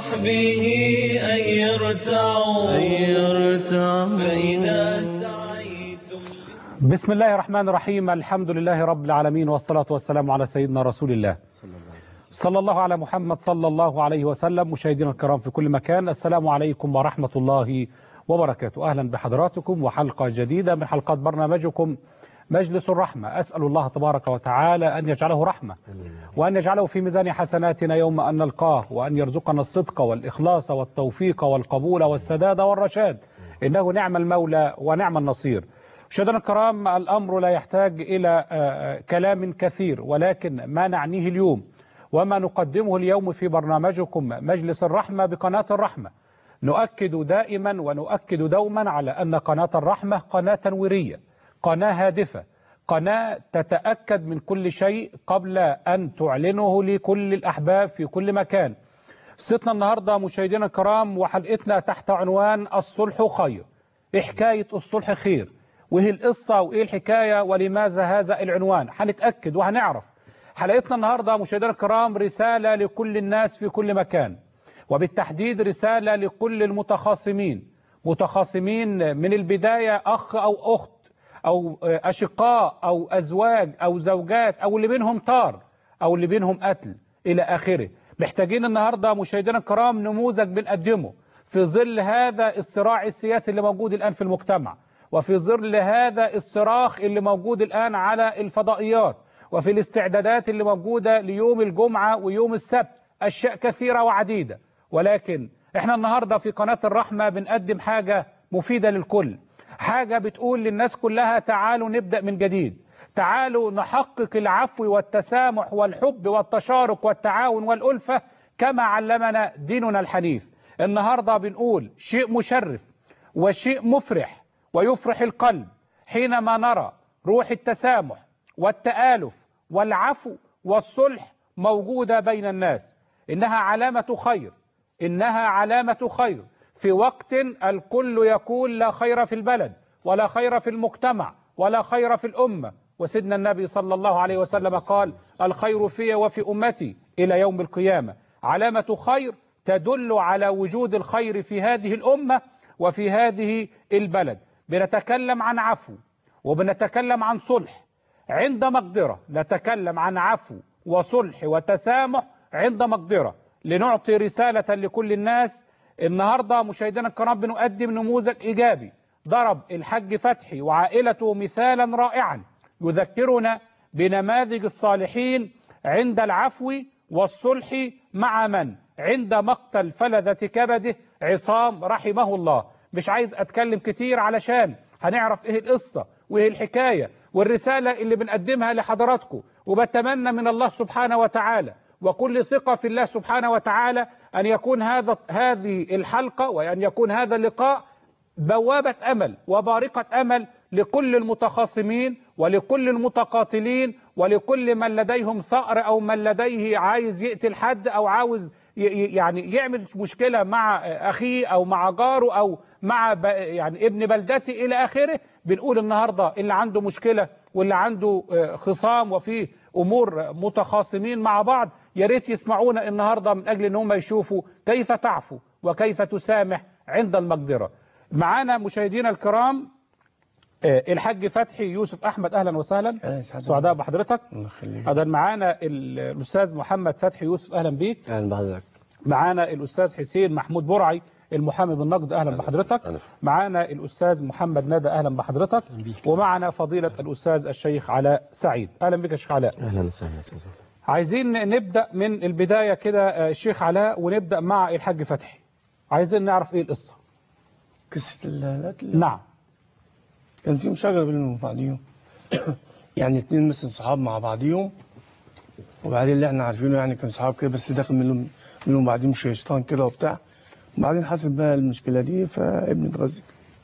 وصحبه أن يرتعوا فإذا سعيتم بسم الله الرحمن الرحيم الحمد لله رب العالمين والصلاة والسلام على سيدنا رسول الله صلى الله على محمد صلى الله عليه وسلم مشاهدينا الكرام في كل مكان السلام عليكم ورحمة الله وبركاته أهلا بحضراتكم وحلقة جديدة من حلقات برنامجكم مجلس الرحمة أسأل الله تبارك وتعالى أن يجعله رحمة وأن يجعله في ميزان حسناتنا يوم أن نلقاه وأن يرزقنا الصدق والإخلاص والتوفيق والقبول والسداد والرشاد إنه نعم المولى ونعم النصير مشاهدينا الكرام الأمر لا يحتاج إلى كلام كثير ولكن ما نعنيه اليوم وما نقدمه اليوم في برنامجكم مجلس الرحمة بقناة الرحمة نؤكد دائما ونؤكد دوما على أن قناة الرحمة قناة تنويرية قناة هادفة قناة تتأكد من كل شيء قبل أن تعلنه لكل الأحباب في كل مكان قصتنا النهاردة مشاهدينا الكرام وحلقتنا تحت عنوان الصلح خير إيه حكاية الصلح خير وهي القصة وإيه الحكاية ولماذا هذا العنوان هنتأكد وهنعرف حلقتنا النهاردة مشاهدينا الكرام رسالة لكل الناس في كل مكان وبالتحديد رسالة لكل المتخاصمين متخاصمين من البداية أخ أو أخت أو أشقاء أو أزواج أو زوجات أو اللي بينهم طار أو اللي بينهم قتل إلى آخره محتاجين النهاردة مشاهدينا الكرام نموذج بنقدمه في ظل هذا الصراع السياسي اللي موجود الآن في المجتمع وفي ظل هذا الصراخ اللي موجود الآن على الفضائيات وفي الاستعدادات اللي موجودة ليوم الجمعة ويوم السبت أشياء كثيرة وعديدة ولكن احنا النهاردة في قناة الرحمة بنقدم حاجة مفيدة للكل حاجة بتقول للناس كلها تعالوا نبدأ من جديد تعالوا نحقق العفو والتسامح والحب والتشارك والتعاون والألفة كما علمنا ديننا الحنيف النهاردة بنقول شيء مشرف وشيء مفرح ويفرح القلب حينما نرى روح التسامح والتآلف والعفو والصلح موجودة بين الناس إنها علامة خير إنها علامة خير في وقت الكل يقول لا خير في البلد ولا خير في المجتمع ولا خير في الأمة وسيدنا النبي صلى الله عليه وسلم قال الخير في وفي أمتي إلى يوم القيامة علامة خير تدل على وجود الخير في هذه الأمة وفي هذه البلد بنتكلم عن عفو وبنتكلم عن صلح عند مقدرة نتكلم عن عفو وصلح وتسامح عند مقدرة لنعطي رسالة لكل الناس النهاردة مشاهدينا الكرام بنقدم نموذج إيجابي ضرب الحج فتحي وعائلته مثالا رائعا يذكرنا بنماذج الصالحين عند العفو والصلح مع من عند مقتل فلذة كبده عصام رحمه الله مش عايز أتكلم كتير علشان هنعرف إيه القصة وإيه الحكاية والرسالة اللي بنقدمها لحضراتكم وبتمنى من الله سبحانه وتعالى وكل ثقة في الله سبحانه وتعالى أن يكون هذا هذه الحلقة وأن يكون هذا اللقاء بوابة أمل وبارقة أمل لكل المتخاصمين ولكل المتقاتلين ولكل من لديهم ثأر أو من لديه عايز يقتل حد أو عاوز يعني يعمل مشكلة مع أخيه أو مع جاره أو مع يعني ابن بلدتي إلى آخره بنقول النهاردة اللي عنده مشكلة واللي عنده خصام وفيه أمور متخاصمين مع بعض يا ريت يسمعونا النهاردة من أجل أن هم يشوفوا كيف تعفو وكيف تسامح عند المقدرة معانا مشاهدينا الكرام الحاج فتحي يوسف أحمد أهلا وسهلا سعداء بحضرتك أيضا معانا الأستاذ محمد فتحي يوسف أهلا بيك أهلا بحضرتك معانا الأستاذ حسين محمود برعي المحامي بالنقد أهلا بحضرتك معانا الأستاذ محمد ندى أهلا بحضرتك ومعنا فضيلة الأستاذ الشيخ علاء سعيد أهلا بك يا شيخ علاء أهلا وسهلا أستاذ عايزين نبدأ من البداية كده الشيخ علاء ونبدأ مع الحاج فتحي عايزين نعرف إيه القصة قصة القتل نعم كان في مشاجرة بينهم وبعضيهم يعني اتنين مثلا صحاب مع بعضيهم وبعدين اللي احنا عارفينه يعني كان صحاب كده بس داخل منهم منهم بعدين شيطان كده وبتاع وبعدين حصل بقى المشكلة دي فابني اتغذى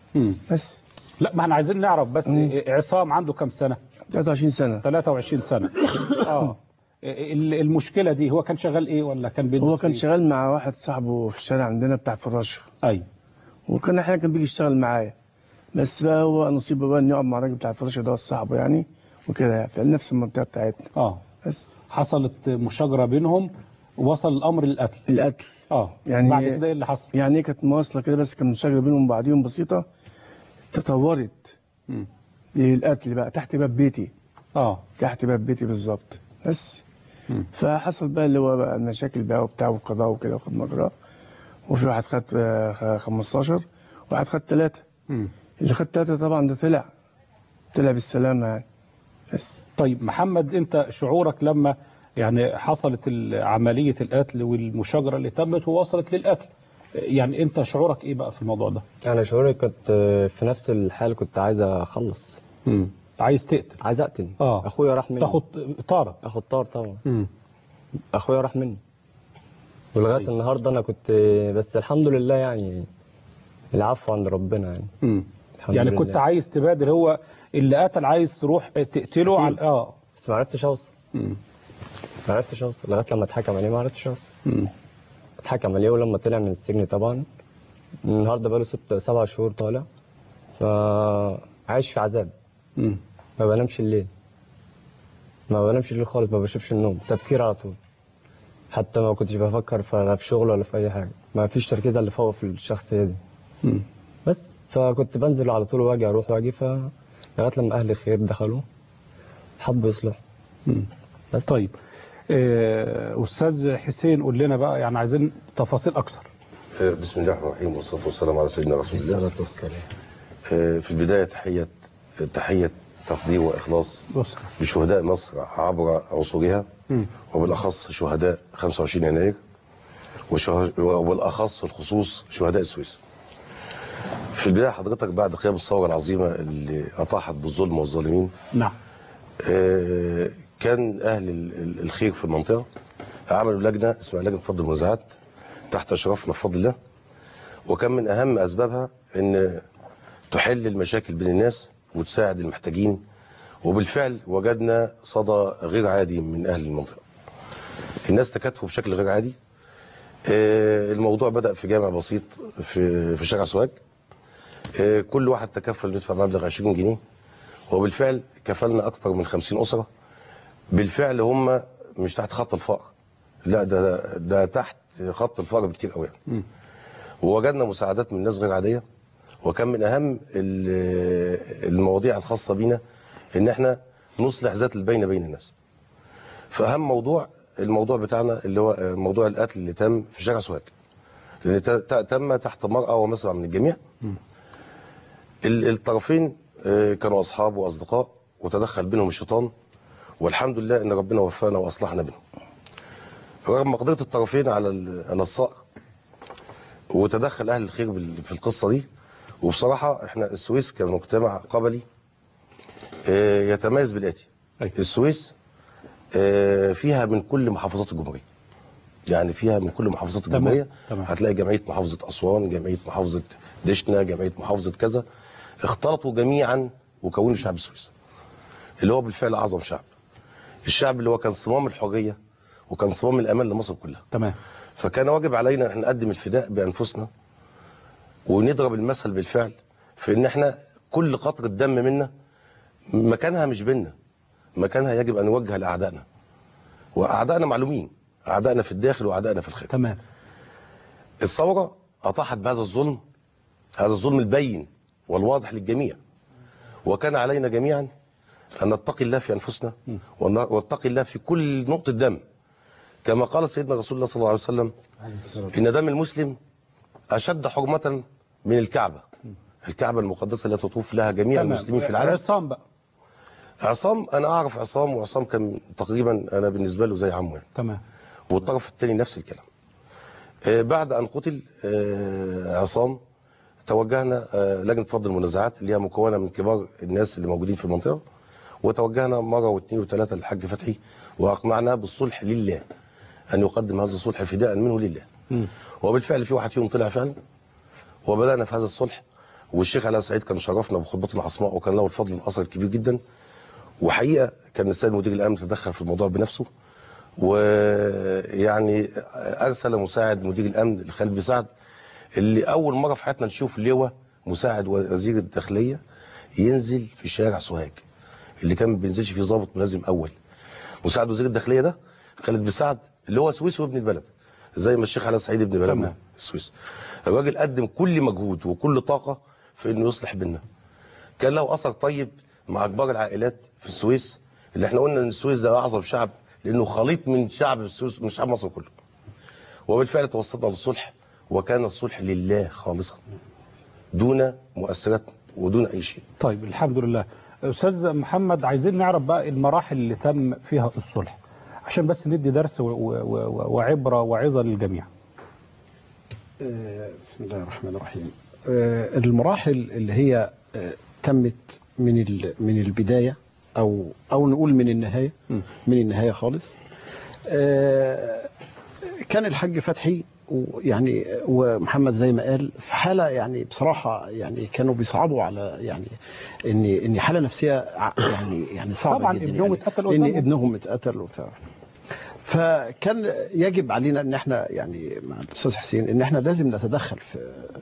بس لا ما احنا عايزين نعرف بس مم. عصام عنده كام سنة 23 سنة 23 سنة اه ال- المشكلة دي هو كان شغال ايه ولا كان بيدرس هو كان إيه؟ شغال مع واحد صاحبه في الشارع عندنا بتاع فراشة ايوه وكان احيانا كان بيجي يشتغل معايا بس بقى هو نصيبه بقى انه يقعد مع الراجل بتاع الفراشة ده صاحبه يعني وكده يعني في نفس المنطقة بتاعتنا اه بس حصلت مشاجرة بينهم وصل الامر للقتل القتل اه يعني- بعد كده ايه اللي حصل يعني هي كانت مواصله كده بس كان مشاجره بينهم وبعضهم بسيطه تطورت مم. للقتل بقى تحت باب بيتي اه تحت باب بيتي بالظبط بس مم. فحصل بقى اللي هو بقى المشاكل بقى وبتاع والقضاء وكده وخد مجراه وفي واحد خد آه، 15 وواحد خد ثلاثه مم. اللي خد ثلاثه طبعا ده طلع طلع بالسلامه يعني بس طيب محمد انت شعورك لما يعني حصلت ال- عمليه القتل والمشاجره اللي تمت ووصلت للقتل يعني انت شعورك ايه بقى في الموضوع ده انا شعوري كنت في نفس الحال كنت عايز اخلص مم. عايز تقتل عايز اقتل آه. اخويا راح مني تاخد طارق اخد طار طبعا مم. اخويا راح مني ولغايه طيب. النهارده انا كنت بس الحمد لله يعني العفو عند ربنا يعني مم. الحمد يعني لله. كنت عايز تبادر هو اللي قتل عايز تروح تقتله على اه بس ما عرفتش اوصل مم. ما عرفتش اوصل لغايه لما اتحكم عليه ما عرفتش اوصل مم. اتحكم عليه ولما طلع من السجن طبعا النهارده بقاله ست سبع شهور طالع فعايش في عذاب مم. ما بنامش الليل ما بنامش الليل خالص ما بشوفش النوم تفكير على طول حتى ما كنتش بفكر في لا في شغل ولا في اي حاجه ما فيش تركيز على اللي فوق في الشخصيه دي مم. بس فكنت بنزل على طول واجي اروح واجي ف لغايه لما اهل الخير دخلوا حبوا يصلحوا مم. بس طيب آه، استاذ حسين قول لنا بقى يعني عايزين تفاصيل اكثر بسم الله الرحمن الرحيم والصلاة والسلام على سيدنا رسول الله والسلام آه، في البداية تحية تحية تقدير وإخلاص بص بشهداء مصر عبر عصورها مم. وبالأخص شهداء 25 يناير وشه- وبالأخص الخصوص شهداء السويس في البداية حضرتك بعد قيام الثورة العظيمة اللي أطاحت بالظلم والظالمين نعم آه، كان أهل ال- ال- الخير في المنطقة عملوا لجنة اسمها لجنة فض المنازعات تحت إشرافنا بفضل الله وكان من أهم أسبابها أن تحل المشاكل بين الناس وتساعد المحتاجين وبالفعل وجدنا صدى غير عادي من أهل المنطقة الناس تكاتفوا بشكل غير عادي آه، الموضوع بدأ في جامع بسيط في في شارع سوهاج آه، كل واحد تكفل يدفع مبلغ 20 جنيه وبالفعل كفلنا أكثر من 50 أسرة بالفعل هم مش تحت خط الفقر لا ده ده تحت خط الفقر بكتير قوي مم. ووجدنا مساعدات من ناس غير عاديه وكان من اهم ال- المواضيع الخاصه بينا ان احنا نصلح ذات البين بين الناس فاهم موضوع الموضوع بتاعنا اللي هو موضوع القتل اللي تم في شارع سوهاج لان ت- ت- تم تحت مرأة ومسرع من الجميع ال- الطرفين آه، كانوا اصحاب واصدقاء وتدخل بينهم الشيطان والحمد لله ان ربنا وفقنا واصلحنا بينهم رغم مقدره الطرفين على ال- على الصقر وتدخل اهل الخير بال- في القصه دي وبصراحه احنا السويس كمجتمع قبلي آه، يتميز بالاتي أيوة. السويس آه، فيها من كل محافظات الجمهوريه يعني فيها من كل محافظات تمام، الجمهوريه تمام. هتلاقي جمعيه محافظه اسوان جمعيه محافظه دشنا جمعيه محافظه كذا اختلطوا جميعا وكونوا شعب السويس اللي هو بالفعل اعظم شعب الشعب اللي هو كان صمام الحريه وكان صمام الامان لمصر كلها تمام فكان واجب علينا ان نقدم الفداء بانفسنا ونضرب المثل بالفعل في ان احنا كل قطره دم منا مكانها مش بينا مكانها يجب ان نوجه لاعدائنا واعدائنا معلومين اعدائنا في الداخل واعدائنا في الخارج تمام الثوره اطاحت بهذا الظلم هذا الظلم البين والواضح للجميع وكان علينا جميعا ان نتقي الله في انفسنا ون- ونتقي الله في كل نقطه دم كما قال سيدنا رسول الله صلى الله عليه وسلم ان دم المسلم اشد حرمه من الكعبه الكعبه المقدسه التي تطوف لها جميع تمام. المسلمين في العالم عصام بقى عصام انا اعرف عصام وعصام كان تقريبا انا بالنسبه له زي عمه يعني تمام والطرف الثاني نفس الكلام آه، بعد أن قتل آه، عصام توجهنا آه، لجنة فض المنازعات اللي هي مكونة من كبار الناس اللي موجودين في المنطقة وتوجهنا مرة واثنين وثلاثة للحاج فتحي وأقنعناه بالصلح لله أن يقدم هذا الصلح فداء منه لله مم. وبالفعل في واحد فيهم طلع فعلا وبدأنا في هذا الصلح والشيخ علاء سعيد كان شرفنا بخطبته العصماء وكان له الفضل الأثر الكبير جدا وحقيقة كان السيد مدير الأمن تدخل في الموضوع بنفسه ويعني ارسل مساعد مدير الامن لخالد بن سعد اللي اول مره في حياتنا نشوف لواء مساعد وزير الداخليه ينزل في شارع سوهاج اللي كان ما بينزلش فيه ضابط ملازم اول مساعد وزير الداخليه ده خالد بن سعد اللي هو سويسي وابن البلد زي ما الشيخ علي سعيد ابن بلدنا تمام. السويس الراجل قدم كل مجهود وكل طاقه في انه يصلح بينا كان له اثر طيب مع كبار العائلات في السويس اللي احنا قلنا ان السويس ده اعظم شعب لانه خليط من شعب السويس من شعب مصر كله وبالفعل توصلنا للصلح وكان الصلح لله خالصا دون مؤثرات ودون اي شيء طيب الحمد لله استاذ محمد عايزين نعرف بقى المراحل اللي تم فيها الصلح عشان بس ندي درس و- و- و- وعبره وعظه للجميع آه، بسم الله الرحمن الرحيم آه، المراحل اللي هي آه، تمت من ال- من البدايه او او نقول من النهايه من النهايه خالص آه، كان الحاج فتحي ويعني ومحمد زي ما قال في حاله يعني بصراحه يعني كانوا بيصعبوا على يعني ان ان حاله نفسيه ع- يعني يعني صعبه طبعاً جدا ابنهم يعني اتقتل لان قدامهم. ابنهم اتقتل وبتاع فكان يجب علينا ان احنا يعني مع الاستاذ حسين ان احنا لازم نتدخل في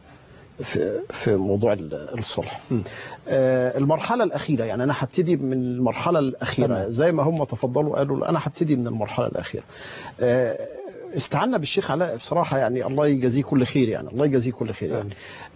في في موضوع ال- الصلح. آه المرحله الاخيره يعني انا هبتدي من المرحله الاخيره تمام. زي ما هم تفضلوا قالوا لا، انا هبتدي من المرحله الاخيره. آه استعنا بالشيخ علاء بصراحه يعني الله يجازيه كل خير يعني الله يجازيه كل خير يعني.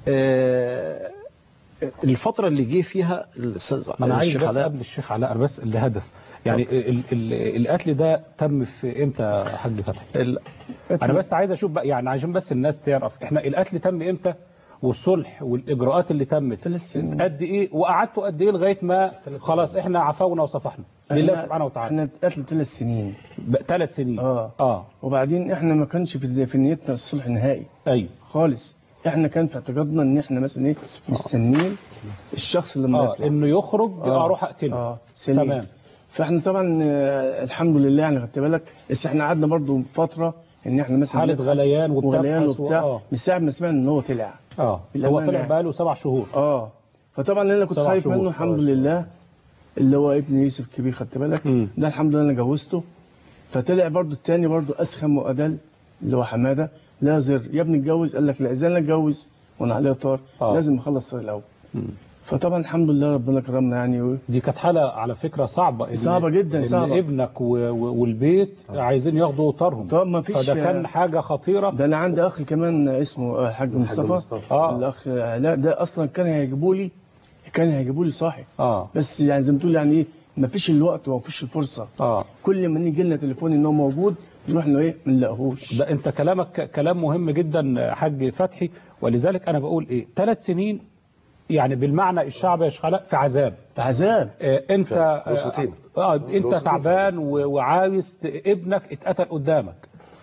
آه الفتره اللي جه فيها الاستاذ ما انا عايز الشيخ بس علاء قبل الشيخ علاء أنا بس الهدف يعني ال ال القتل ده تم في امتى يا حاج فتحي؟ ال- انا بس عايز اشوف بقى يعني عشان بس الناس تعرف احنا القتل تم امتى والصلح والاجراءات اللي تمت ثلاث سنين. قد ايه وقعدتوا قد ايه لغايه ما خلاص احنا عفونا وصفحنا لله إحنا- سبحانه وتعالى احنا اتقتل ثلاث سنين ثلاث سنين اه اه وبعدين احنا ما كانش في في نيتنا الصلح نهائي ايوه خالص احنا كان في اعتقادنا ان احنا مثلا ايه مستنيين الشخص اللي اه يطلع انه يخرج آه. اروح اقتله اه سليم تمام فاحنا طبعا آه، الحمد لله يعني خدت بالك بس احنا قعدنا برضو فتره ان احنا مثلا حالة نبحث غليان وبتبحث وغليان و- وبتاع آه. من ساعه ما سمعنا ان هو طلع اه هو بالأمانة طلع يعني. بقاله سبع شهور اه فطبعا اللي انا كنت سبع خايف شهور. منه الحمد لله اللي هو ابن يوسف الكبير خدت بالك مم. ده الحمد لله انا جوزته فطلع برضو التاني برضو اسخم وادل اللي هو حماده لا زر يا ابني اتجوز قال لك لا اذا انا اتجوز وانا عليه طار آه. لازم اخلص الطريق الاول مم. فطبعا الحمد لله ربنا كرمنا يعني و... دي كانت حالة على فكرة صعبة إن صعبة جداً، إن صعبة. ابنك و... و... والبيت عايزين ياخدوا طارهم طب ما فيش فده كان حاجة خطيرة ده انا عندي اخ كمان اسمه آه، الحاج مصطفى مصطفى. آه. الاخ علاء ده اصلا كان هيجيبوا لي كان هيجيبوا لي صاحي اه بس يعني زي ما تقول يعني ايه ما فيش الوقت وما فيش الفرصه اه كل ما نيجي لنا تليفون ان هو موجود نروح له ايه ما نلاقيهوش ده انت كلامك ك- كلام مهم جدا حاج فتحي ولذلك انا بقول ايه ثلاث سنين يعني بالمعنى الشعب يا شيخ علاء في عذاب في عذاب آه، انت فعلا. أسرتين. اه انت أسرتين. تعبان و- وعايز ت- ابنك اتقتل قدامك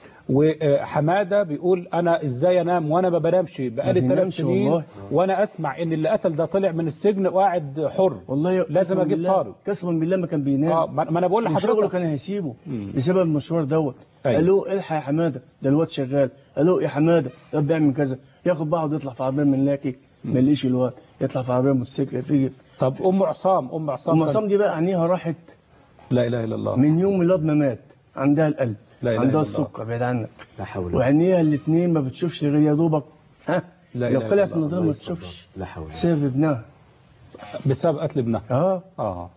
وحماده بيقول انا ازاي انام وانا ما بنامش بقالي ما ثلاث بينامش سنين والله. وانا اسمع ان اللي قتل ده طلع من السجن وقاعد حر والله لازم قسماً اجيب بالله- طارق قسما بالله ما كان بينام اه ما ما انا بقول من شغله لحضرتك كان هيسيبه بسبب المشوار دوت أيوة. قالوا الحق يا حماده ده الواد شغال قالوا يا حماده ده بيعمل كذا ياخد بعض يطلع في عربيه من لاكي ما يلاقيش الواد يطلع في عربيه موتوسيكل يجي طب ام عصام ام عصام ام كان- عصام دي بقى عينيها راحت لا اله الا الله من يوم الواد ما مات عندها القلب لا إله إلا عندها الله. السكر بعيد عنك لا حول ولا وعينيها الاثنين ما بتشوفش غير يا دوبك ها لا لو إله إلا طلعت الله. النظاره ما تشوفش لا حول ولا بسبب ابنها بسبب قتل ابنها اه اه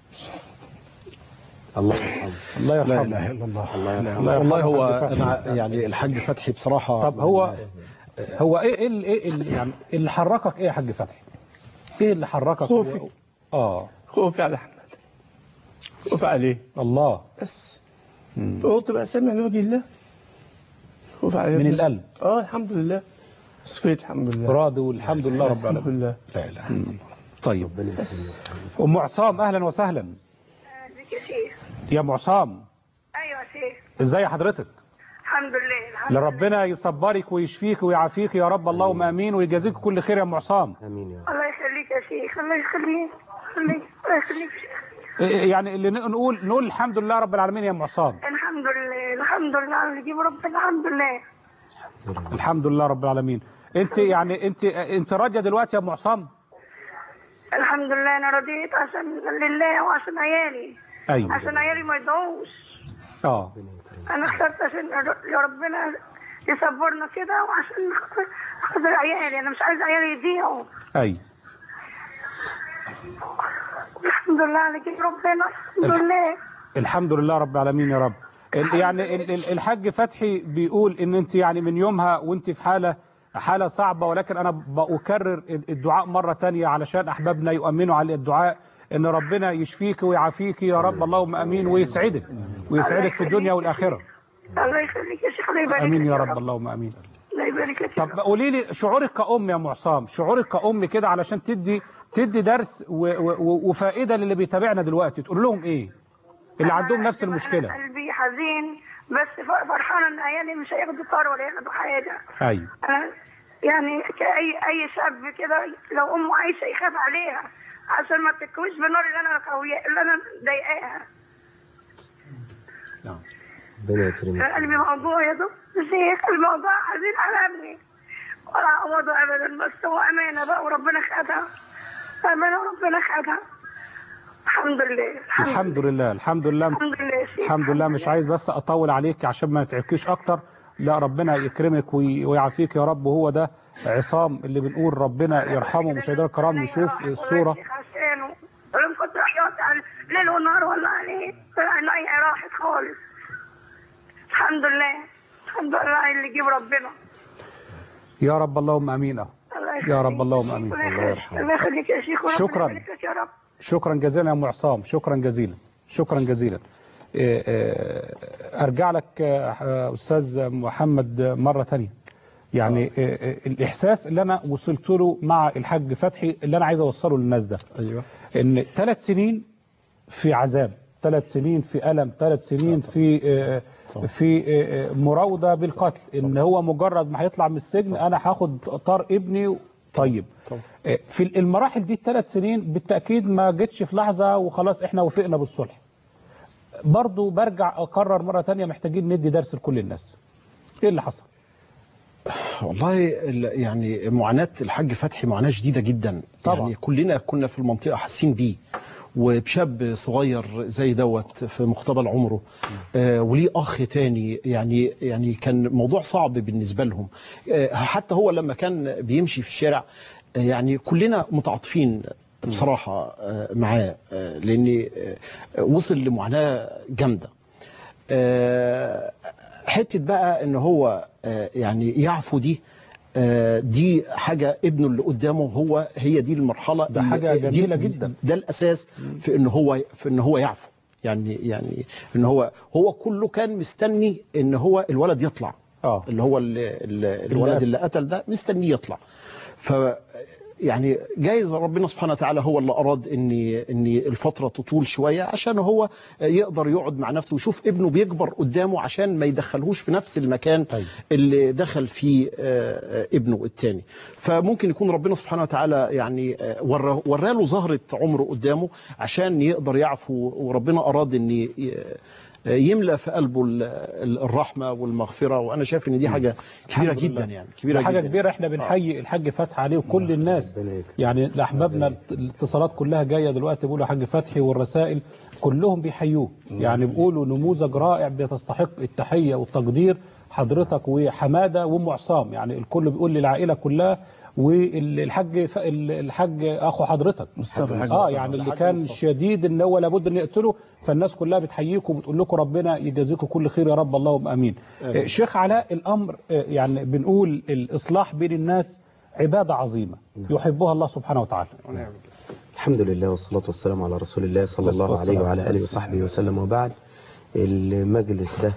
الله يرحمه الله لا يرحمه اله الا الله الله لا يرحمه. الله والله يرحمه هو الحاج فتحي. انا يعني الحاج فتحي بصراحه طب هو هو ايه ايه ال- ايه ال- يعني اللي حركك ايه يا حاج فتحي؟ ايه اللي حركك؟ خوفي. اه خوفي على احمد خوفي عليه الله بس فقلت بقى سامع لوجه الله خوفي عليه من القلب اه الحمد لله صفيت الحمد لله راضي والحمد لله رب الحمد العالمين لله لا اله الا الله طيب بس ام عصام اهلا وسهلا ازيك يا شيخ يا ام عصام ايوه يا شيخ ازاي حضرتك؟ الحمد لله الحمد لله لربنا يصبرك ويشفيك ويعافيك يا رب اللهم امين ويجازيك كل خير يا ام عصام امين يا رب الله يخليك يا شيخ الله يخليك الله الله يخليك يا شيخ. إيه يعني اللي نقول نقول الحمد لله رب العالمين يا ام عصام الحمد لله الحمد لله على اللي يجيب ربنا الحمد لله الحمد لله رب العالمين انت يعني انت انت راضيه دلوقتي يا ام عصام؟ الحمد لله انا رضيت عشان لله وعشان عيالي ايوه عشان عيالي ما يضيعوش اه انا اخترت عشان يا ربنا يصبرنا كده وعشان خاطر خاطر عيالي انا مش عايز عيالي يضيعوا ايوه الحمد لله على اللي يجيب ربنا الحمد لله الحمد لله رب العالمين يا رب ال- يعني ال- ال- الحاج فتحي بيقول ان انت يعني من يومها وانت في حاله حاله صعبه ولكن انا بكرر الدعاء مره تانية علشان احبابنا يؤمنوا على الدعاء ان ربنا يشفيك ويعافيك يا رب اللهم امين ويسعدك ويسعدك في الدنيا والاخره الله يخليك يا شيخ الله يبارك امين لك يا رب اللهم امين الله يبارك لك يا طب قولي لي شعورك كأم يا معصام شعورك كأم كده علشان تدي تدي درس و و وفائده للي بيتابعنا دلوقتي تقول لهم ايه اللي عندهم نفس أنا المشكله قلبي حزين بس ف- فرحانه ان عيالي مش هياخدوا طار ولا ياخدوا حاجه ايوه انا يعني كاي اي شاب كده لو امه عايشه يخاف عليها عشان ما تكويش بالنار اللي انا قوية اللي انا ضايقاها ربنا يكرمك قلبي موضوع يا دكتور شيخ الموضوع حزين على ابني ولا عوضه ابدا بس هو امانه بقى وربنا خدها امانه وربنا خدها الحمد لله الحمد لله الحمد لله الحمد لله يا شيخ الحمد لله مش عايز بس اطول عليك عشان ما نتعبكيش اكتر لا ربنا يكرمك وي- ويعافيك يا رب وهو ده عصام اللي بنقول ربنا يرحمه مشاهدينا الكرام نشوف الصوره عشانه ولم كنت عيطت على ليل ونهار والله عليه عيني راحت خالص الحمد لله الحمد لله اللي يجيب ربنا يا رب اللهم امين الله يا رب اللهم امين الله يرحمه الله يخليك يا شيخ وربنا شكراً. يبارك لك يا رب شكرا جزيلا يا ام عصام شكرا جزيلا شكرا جزيلا إيه، إيه، ارجع لك آه، استاذ محمد مره ثانيه يعني إيه، إيه، الاحساس اللي انا وصلت له مع الحاج فتحي اللي انا عايز اوصله للناس ده ايوه ان ثلاث سنين في عذاب ثلاث سنين في ألم ثلاث سنين في آه، في آه، مراودة بالقتل ان هو مجرد ما هيطلع من السجن انا هاخد طار ابني طيب طبعا. آه، في المراحل دي الثلاث سنين بالتأكيد ما جتش في لحظة وخلاص احنا وافقنا بالصلح برضو برجع اكرر مرة تانية محتاجين ندي درس لكل الناس ايه اللي حصل والله ال- يعني معاناة الحاج فتحي معاناة شديدة جدا طبعا. يعني كلنا كنا في المنطقة حاسين بيه وبشاب صغير زي دوت في مقتبل عمره آه وليه اخ تاني يعني يعني كان موضوع صعب بالنسبه لهم آه حتى هو لما كان بيمشي في الشارع آه يعني كلنا متعاطفين بصراحه آه معاه آه لان آه وصل لمعاناه جامده آه، حته بقى ان هو آه، يعني يعفو دي آه، دي حاجه ابنه اللي قدامه هو هي دي المرحله ده اللي- حاجة دي- جميلة دي- جدا. ده الاساس في ان هو في ان هو يعفو يعني يعني ان هو هو كله كان مستني ان هو الولد يطلع اه اللي هو ال- ال- الولد قتل. اللي قتل ده مستنيه يطلع ف يعني جايز ربنا سبحانه وتعالى هو اللي اراد ان ان الفتره تطول شويه عشان هو يقدر يقعد مع نفسه ويشوف ابنه بيكبر قدامه عشان ما يدخلهوش في نفس المكان أيوة. اللي دخل فيه آه، آه، ابنه الثاني فممكن يكون ربنا سبحانه وتعالى يعني آه، ورا- وراله زهره عمره قدامه عشان يقدر يعفو وربنا اراد ان ي- يملأ في قلبه ال- ال- الرحمه والمغفره وانا شايف ان دي حاجه كبيره الحمد جدا لله. يعني كبيره ده حاجة جدا كبيرة احنا بنحيي الحاج فتحي عليه وكل الناس يعني لأحبابنا الاتصالات كلها جاية دلوقتي بيقولوا حاج فتحي والرسائل كلهم بيحيوه يعني بيقولوا نموذج رائع بتستحق التحية والتقدير حضرتك وحمادة وام عصام يعني الكل بيقول للعائلة كلها والحاج ف- الحاج اخو حضرتك مصطفى الحاج اه مصطفى. يعني اللي الحاج كان مصطفى. شديد ان هو لابد ان يقتله فالناس كلها بتحييكم وبتقول لكم ربنا يجازيكم كل خير يا رب اللهم امين آه، شيخ علاء الامر آه، يعني بنقول الاصلاح بين الناس عباده عظيمه يحبها الله سبحانه وتعالى الحمد لله والصلاة والسلام على رسول الله صلى والصلاة الله عليه والسلام. وعلى آله وصحبه وسلم وبعد المجلس ده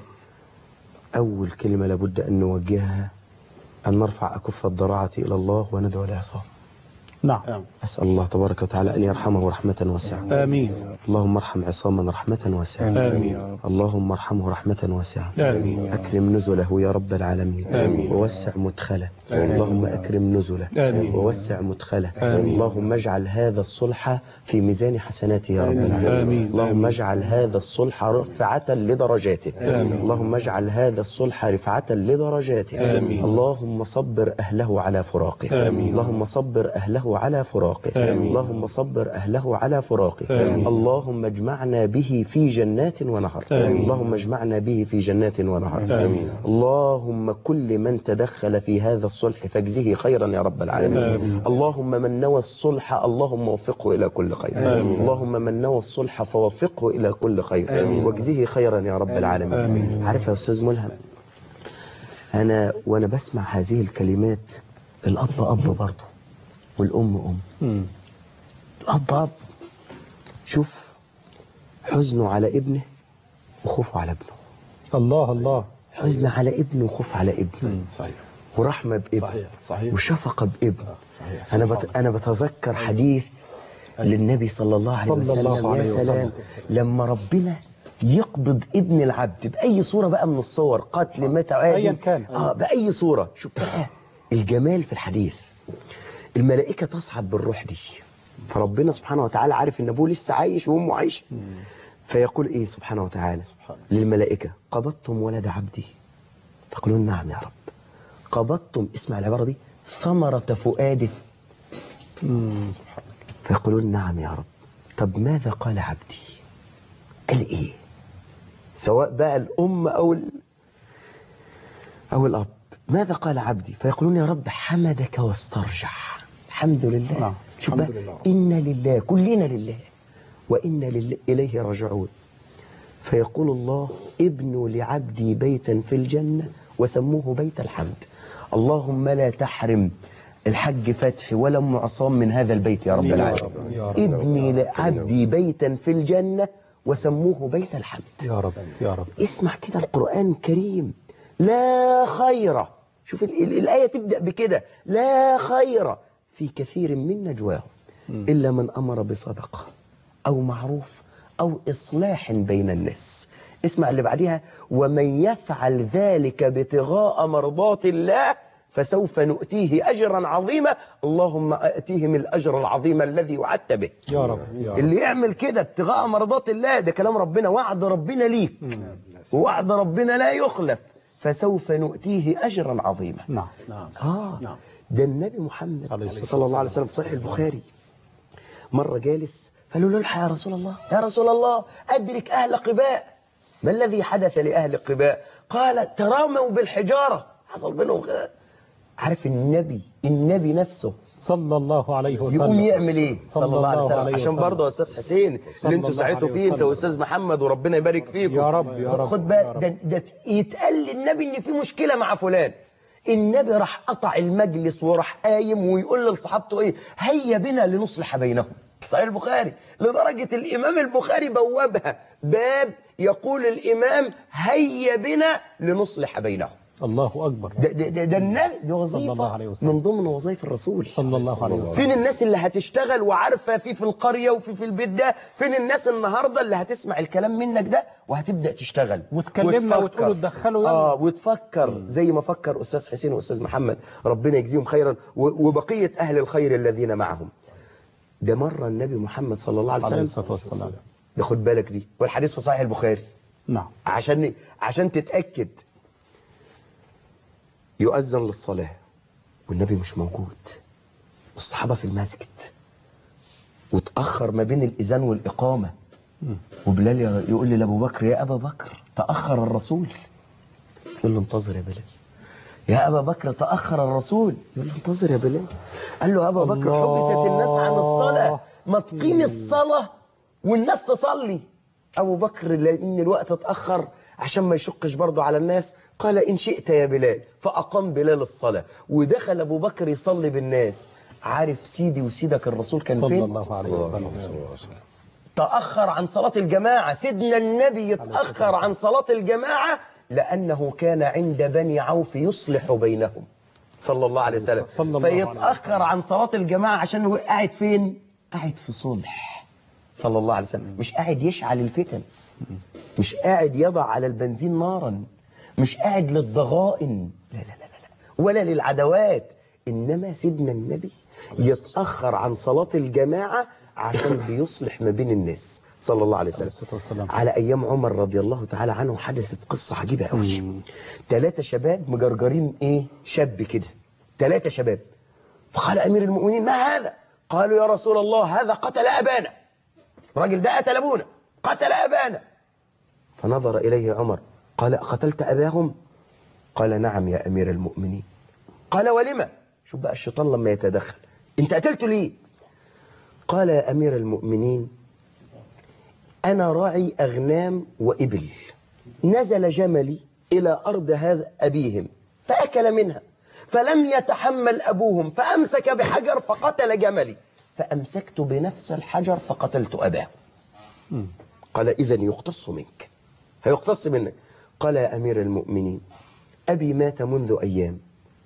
أول كلمة لابد أن نوجهها أن نرفع أكف الضراعة إلى الله وندعو العصام نعم أسأل الله تبارك وتعالى أن يرحمه رحمة واسعة امين اللهم ارحم عصاما رحمة واسعة امين اللهم ارحمه رحمة واسعة امين أكرم نزله يا رب العالمين آمين. ووسع مدخله اللهم أكرم نزله آمين. ووسع مدخله آمين. اللهم اجعل هذا الصلح في ميزان حسناته يا رب العالمين آمين. اللهم اجعل هذا الصلح رفعة لدرجاته آمين. اللهم اجعل هذا الصلح رفعة لدرجاته آمين. اللهم صبر أهله على فراقه آمين. اللهم صبر أهله أهله على فراقه آمين. اللهم صبر أهله على فراقه آمين. اللهم اجمعنا به في جنات ونهر آمين. اللهم اجمعنا به في جنات ونهر آمين. اللهم كل من تدخل في هذا الصلح فاجزه خيرا يا رب العالمين آمين. اللهم من نوى الصلح اللهم وفقه إلى كل خير آمين. اللهم من نوى الصلح فوفقه إلى كل خير واجزه خيرا يا رب العالمين آمين. عارف يا أستاذ ملهم أنا وأنا بسمع هذه الكلمات الأب أب برضه والأم أم مم. الأب أب شوف حزنه على ابنه وخوفه على ابنه الله الله حزن على ابنه وخوف على ابنه صحيح ورحمة بابنه صحيح صحيح وشفقة بابنه صحيح أنا سبحان بت... أنا بتذكر حديث للنبي صلى الله عليه صلى وسلم الله عليه يا سلام وسلم. لما ربنا يقبض ابن العبد بأي صورة بقى من الصور قتل متى أيا كان. آه بأي صورة شوف بقى الجمال في الحديث الملائكة تصعد بالروح دي فربنا سبحانه وتعالى عارف ان ابوه لسه عايش وامه عايشه فيقول ايه سبحانه وتعالى للملائكة قبضتم ولد عبدي فيقولون نعم يا رب قبضتم اسمع العبارة دي ثمرة فؤاده فيقولون نعم يا رب طب ماذا قال عبدي قال ايه سواء بقى الام او ال... او الاب ماذا قال عبدي فيقولون يا رب حمدك واسترجع الحمد لله نعم. شوف الحمد بقى لله. إنا لله كلنا لله وإنا لله إليه راجعون فيقول الله ابنوا لعبدي بيتا في الجنة وسموه بيت الحمد اللهم لا تحرم الحج فتحي ولا ام عصام من هذا البيت يا رب العالمين يا رب ابني لعبدي بيتا في الجنة وسموه بيت الحمد يا رب يا رب اسمع كده القرآن الكريم لا خير شوف ال ال الآية تبدأ بكده لا خير في كثير من نجواهم إلا من أمر بصدقة أو معروف أو إصلاح بين الناس اسمع اللي بعدها ومن يفعل ذلك ابتغاء مرضات الله فسوف نؤتيه أجرا عظيما اللهم أتيهم الأجر العظيم الذي وعدت به يا رب يا رب اللي يعمل كده ابتغاء مرضات الله ده كلام ربنا وعد ربنا ليك ووعد ربنا لا يخلف فسوف نؤتيه أجرا عظيما نعم نعم آه نعم ده النبي محمد عليه الصلاة صلى الله عليه وسلم في صحيح البخاري مرة جالس فقالوا له الحق يا رسول الله يا رسول الله أدرك أهل قباء ما الذي حدث لأهل قباء قال تراموا بالحجارة حصل بينهم غ- عارف النبي النبي نفسه صلى الله عليه وسلم يقوم يعمل ايه صلى الله عليه وسلم عشان وسلم. برضه يا استاذ حسين صلى اللي انتوا الله ساعدتوا عليه فيه انت وسلم. واستاذ محمد وربنا يبارك فيكم يا رب يا رب خد يا بالك رب. ده, ده يتقال للنبي ان في مشكله مع فلان النبي راح قطع المجلس وراح قايم ويقول لصحابته ايه هيا بنا لنصلح بينهم صحيح البخاري لدرجه الامام البخاري بوابها باب يقول الامام هيا بنا لنصلح بينهم الله أكبر ده ده ده, ده النبي دي وظيفه الله عليه وسلم. من ضمن وظائف الرسول صلى الله عليه وسلم فين الناس اللي هتشتغل وعارفة في في القرية وفي في البيت ده فين الناس النهاردة اللي هتسمع الكلام منك ده وهتبدأ تشتغل وتكلمنا وتفكر. وتقولوا تدخلوا يلا. اه وتفكر زي ما فكر أستاذ حسين وأستاذ محمد ربنا يجزيهم خيرا و- وبقية أهل الخير الذين معهم ده مرة النبي محمد صلى الله عليه عليه وسلم الصلاة والسلام ده خد بالك دي والحديث في صحيح البخاري نعم عشان عشان تتأكد يؤذن للصلاة والنبي مش موجود والصحابة في المسجد وتأخر ما بين الإذان والإقامة وبلال يقول لي لأبو بكر يا أبا بكر تأخر الرسول يقول له انتظر يا بلال يا أبا بكر تأخر الرسول يقول له انتظر يا بلال قال له يا أبا بكر الله. حبست الناس عن الصلاة ما تقيم الصلاة والناس تصلي أبو بكر لأن الوقت اتأخر عشان ما يشقش برضه على الناس قال إن شئت يا بلال فأقام بلال الصلاة ودخل أبو بكر يصلي بالناس عارف سيدي وسيدك الرسول كان صلى فين الله عليه وسلم تأخر عن صلاة الجماعة سيدنا النبي يتأخر عن صلاة الجماعة لأنه كان عند بني عوف يصلح بينهم صلى الله عليه وسلم صلى الله عليه فيتأخر عن صلاة الجماعة عشان هو قاعد فين قاعد في صلح صلى الله عليه وسلم مش قاعد يشعل الفتن مش قاعد يضع على البنزين نارا مش قاعد للضغائن لا لا لا لا لا. ولا للعدوات إنما سيدنا النبي يتأخر عن صلاة الجماعة عشان بيصلح ما بين الناس صلى الله عليه وسلم الصلاة والسلام. على أيام عمر رضي الله تعالى عنه حدثت قصة عجيبة قوي ثلاثة شباب مجرجرين إيه شاب كده ثلاثة شباب فقال أمير المؤمنين ما هذا قالوا يا رسول الله هذا قتل أبانا الراجل ده قتل أبونا قتل أبانا فنظر إليه عمر قال قتلت أباهم قال نعم يا أمير المؤمنين قال ولما شوف بقى الشيطان لما يتدخل انت قتلته ليه قال يا أمير المؤمنين أنا راعي أغنام وإبل نزل جملي إلى أرض هذا أبيهم فأكل منها فلم يتحمل أبوهم فأمسك بحجر فقتل جملي فأمسكت بنفس الحجر فقتلت أباه قال إذا يقتص منك هيقتص منك قال يا أمير المؤمنين أبي مات منذ أيام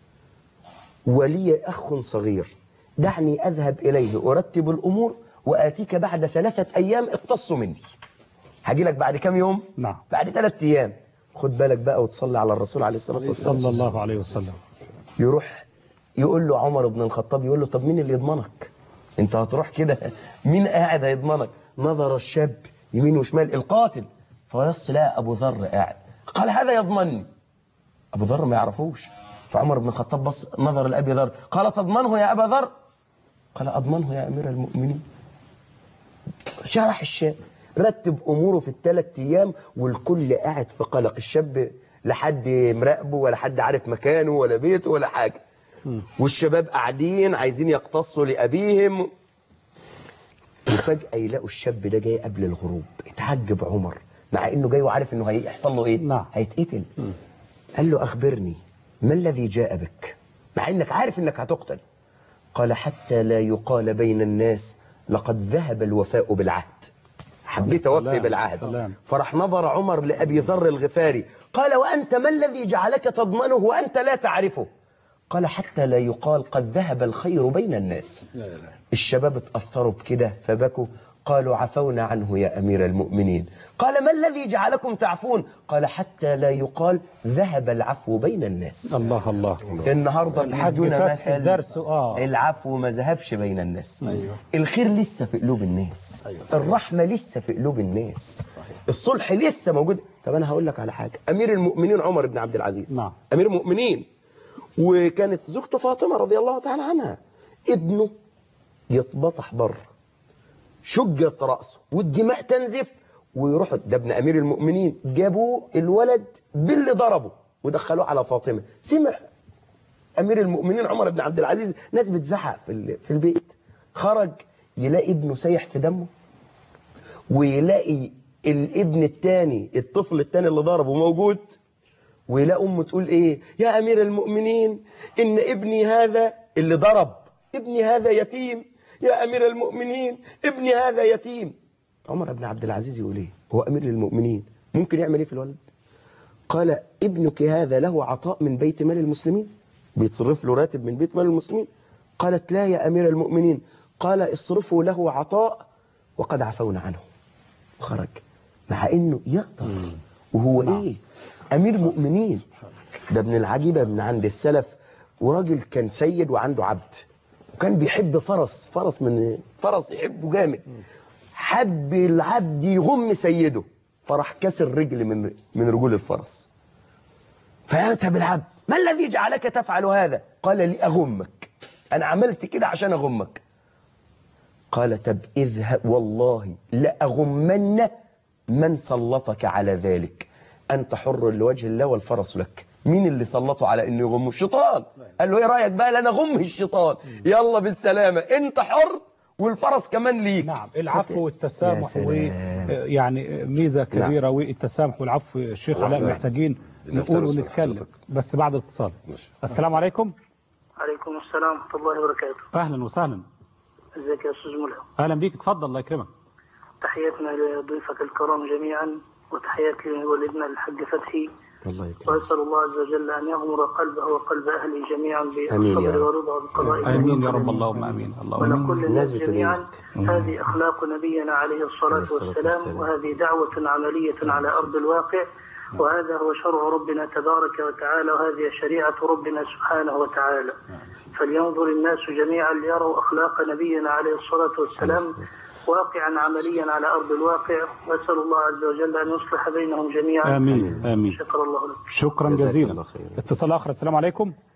ولي أخ صغير دعني أذهب إليه أرتب الأمور وآتيك بعد ثلاثة أيام اقتص مني هاجي لك بعد كام يوم نعم بعد ثلاثة أيام خد بالك بقى وتصلي على الرسول عليه الصلاة والسلام صلى الله عليه وسلم يروح يقول له عمر بن الخطاب يقول له طب مين اللي يضمنك انت هتروح كده مين قاعد هيضمنك نظر الشاب يمين وشمال القاتل فيص لا ابو ذر قاعد قال هذا يضمني ابو ذر ما يعرفوش فعمر بن الخطاب بص نظر لابي ذر قال تضمنه يا ابا ذر قال اضمنه يا امير المؤمنين شرح الشاب رتب اموره في الثلاث ايام والكل قاعد في قلق الشاب لا حد مراقبه ولا حد عارف مكانه ولا بيته ولا حاجه والشباب قاعدين عايزين يقتصوا لابيهم وفجاه يلاقوا الشاب ده جاي قبل الغروب اتعجب عمر مع انه جاي وعارف انه هيحصل له ايه نعم. هيتقتل قال له اخبرني ما الذي جاء بك مع انك عارف انك هتقتل قال حتى لا يقال بين الناس لقد ذهب الوفاء بالعهد حبيت اوفي سلام، بالعهد سلام. فراح نظر عمر لابي ذر الغفاري قال وانت ما الذي جعلك تضمنه وانت لا تعرفه قال حتى لا يقال قد ذهب الخير بين الناس الشباب اتأثروا بكده فبكوا قالوا عفونا عنه يا أمير المؤمنين قال ما الذي جعلكم تعفون قال حتى لا يقال ذهب العفو بين الناس الله الله النهارده الحاج بيدونا فتحي مثل الدرس اه العفو ما ذهبش بين الناس أيوة. الخير لسه في قلوب الناس أيوة، صحيح. الرحمة لسه في قلوب الناس الصلح لسه موجود طب أنا هقول لك على حاجة أمير المؤمنين عمر بن عبد العزيز نعم. أمير المؤمنين وكانت زوجته فاطمة رضي الله تعالى عنها ابنه يتبطح بره شجت رأسه والدماء تنزف ويروحوا ده ابن أمير المؤمنين جابوه الولد باللي ضربه ودخلوه على فاطمة سمع أمير المؤمنين عمر بن عبد العزيز ناس بتزحق في ال- في البيت خرج يلاقي ابنه سايح في دمه ويلاقي الابن الثاني الطفل الثاني اللي ضربه موجود ويلاقي امه تقول ايه يا امير المؤمنين ان ابني هذا اللي ضرب ابني هذا يتيم يا امير المؤمنين ابني هذا يتيم عمر بن عبد العزيز يقول ايه هو امير المؤمنين ممكن يعمل ايه في الولد قال ابنك هذا له عطاء من بيت مال المسلمين بيتصرف له راتب من بيت مال المسلمين قالت لا يا امير المؤمنين قال اصرفوا له عطاء وقد عفونا عنه خرج مع انه يقدر وهو ايه امير مؤمنين ده ابن العجيبه من عند السلف وراجل كان سيد وعنده عبد وكان بيحب فرس فرس من فرس يحبه جامد حب العبد يغم سيده فراح كسر رجل من من رجول الفرس فأتى بالعبد ما الذي جعلك تفعل هذا قال لي أغمك أنا عملت كده عشان أغمك قال طب اذهب والله لأغمن من سلطك على ذلك أنت حر لوجه الله والفرس لك مين اللي سلطه على انه يغم الشيطان قال له ايه رايك بقى لا انا اغم الشيطان يلا بالسلامه انت حر والفرس كمان ليك نعم العفو يا والتسامح سلام. ويعني ميزة كبيرة والتسامح والعفو الشيخ علاء محتاجين نقول ونتكلم بس بعد اتصال السلام عليكم عليكم السلام ورحمة الله وبركاته اهلا وسهلا ازيك يا أستاذ ملهم اهلا بيك اتفضل الله يكرمك تحياتنا لضيوفك الكرام جميعا وتحياتي لوالدنا الحاج فتحي الله يكرمك وأسأل الله عز وجل أن يغمر قلبه وقلب أهله جميعا آمين يا بالصبر رب. والرضا بقضاء امين يا رب اللهم امين اللهم امين ونقول الناس للناس جميعا هذه أخلاق نبينا عليه عليه الصلاة الصلاة والسلام والسلام. وهذه دعوة عملية على أرض الواقع وهذا هو شرع ربنا تبارك وتعالى وهذه شريعة ربنا سبحانه وتعالى فلينظر الناس جميعا ليروا أخلاق نبينا عليه الصلاة والسلام واقعا عمليا على أرض الواقع وأسأل الله عز وجل أن يصلح بينهم جميعا امين امين شكر الله لك شكرا جزاك جزيلا الله خير. اتصال اخر السلام عليكم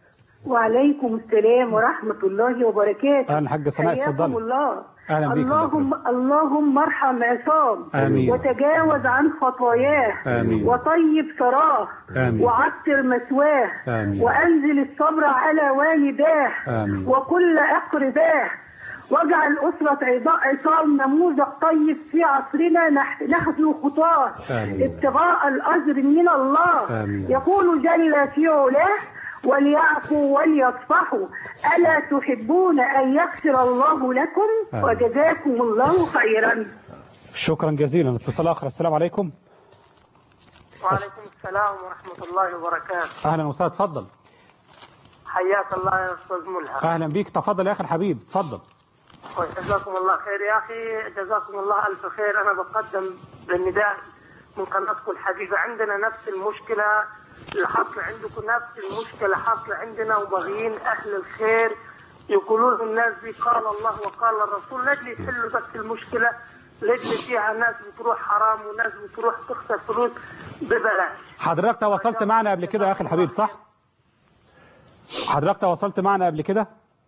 وعليكم السلام ورحمة الله وبركاته اهلا حاجه سناء حياكم اتفضلي الله أهلا بيك الله اللهم اللهم ارحم عصام آمين. وتجاوز عن خطاياه آمين. وطيب ثراه آمين. وعطر مثواه آمين. وانزل الصبر على والداه آمين. وكل اقرباه واجعل أسرة عضاء عصام نموذج طيب في عصرنا نح- نحذو خطاه آمين. ابتغاء الأجر من الله آمين. يقول جل في علاه وليعفوا وليصفحوا ألا تحبون أن يغفر الله لكم آمين. وجزاكم الله خيرا شكرا جزيلا اتصال اخر السلام عليكم وعليكم السلام ورحمة الله وبركاته اهلا وسهلا اتفضل حياك الله يا أستاذ ملهم اهلا بيك تفضل يا اخي الحبيب اتفضل وجزاكم الله خير يا أخي جزاكم الله ألف خير أنا بقدم بالنداء من قناتكم الحبيبة عندنا نفس المشكلة اللي حاصلة عندكم نفس المشكلة حاصلة عندنا وباغيين أهل الخير يقولون الناس دي قال الله وقال الرسول لاجل يحلوا بس المشكلة لاجل فيها ناس بتروح حرام وناس بتروح تخسر فلوس ببلاش حضرتك تواصلت معنا قبل كده يا اخي الحبيب صح حضرتك تواصلت معنا قبل كده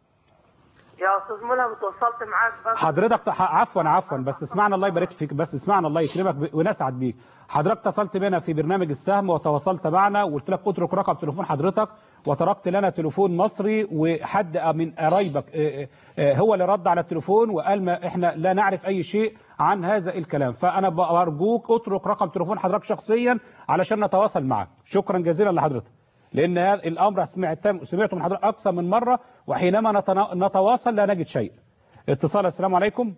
يا أستاذ ملهم تواصلت معاك بس حضرتك ت- عفوا عفوا بس اسمعنا الله يبارك فيك بس اسمعنا الله يكرمك ب- ونسعد بيك حضرتك اتصلت بنا في برنامج السهم وتواصلت معنا وقلت لك اترك رقم تليفون حضرتك وتركت لنا تليفون مصري وحد من قرايبك آه، آه، هو اللي رد على التليفون وقال ما احنا لا نعرف اي شيء عن هذا الكلام فانا برجوك اترك رقم تليفون حضرتك شخصيا علشان نتواصل معك شكرا جزيلا لحضرتك لان هذا الامر سمعت سمعته من حضرتك اكثر من مره وحينما نتنا- نتواصل لا نجد شيء اتصال السلام عليكم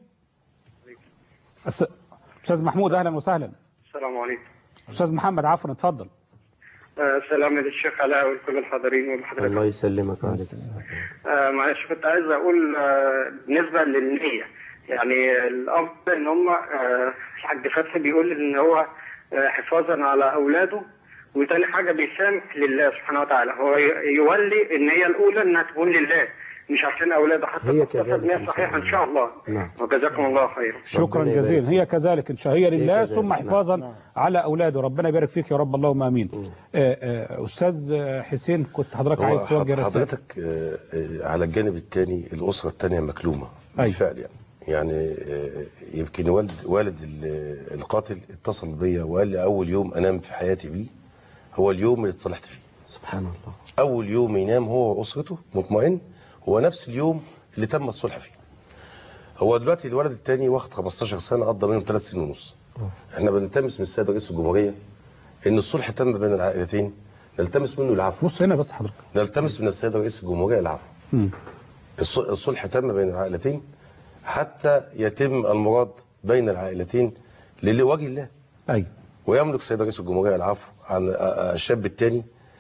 أس- استاذ محمود اهلا وسهلا السلام عليكم استاذ محمد عفوا اتفضل آه، سلام للشيخ علاء ولكل الحاضرين ولحضرتك الله يسلمك وعليك السلام آه، معلش كنت عايز اقول آه، بالنسبه للنيه يعني الافضل ان هم آه، الحاج فتحي بيقول ان هو آه، حفاظا على اولاده وتاني حاجه بيسامح لله سبحانه وتعالى هو ي- يولي ان هي الاولى انها تكون لله مش عشان اولاده حتى هي تتصل كذلك نية إن شاء صحيحه ان شاء الله نعم وجزاكم الله خيرا شكرا ربنا يبارك جزيلا هي كذلك ان شاء هي لله كذلك، ثم نعم. حفاظا على اولاده ربنا يبارك فيك يا رب اللهم امين آه، آه، استاذ آه، حسين كنت حضرتك هو عايز توجه رساله حضرتك آه، آه، على الجانب الثاني الأسرة الثانية مكلومة أيوة. بالفعل يعني يعني آه، يمكن والد والد ال- القاتل اتصل بيا وقال لي أول يوم أنام في حياتي بيه هو اليوم اللي اتصلحت فيه سبحان الله أول يوم ينام هو وأسرته مطمئن هو نفس اليوم اللي تم الصلح فيه هو دلوقتي الولد الثاني واخد 15 سنة قضى منهم 3 سنين ونص احنا بنلتمس من السيد رئيس الجمهورية ان الصلح تم بين العائلتين نلتمس منه العفو بص هنا بس حضرتك نلتمس من السيد رئيس الجمهورية العفو مم. الص- الصلح تم بين العائلتين حتى يتم المراد بين العائلتين لوجه الله ايوه ويملك السيد رئيس الجمهورية العفو عن الشاب الثاني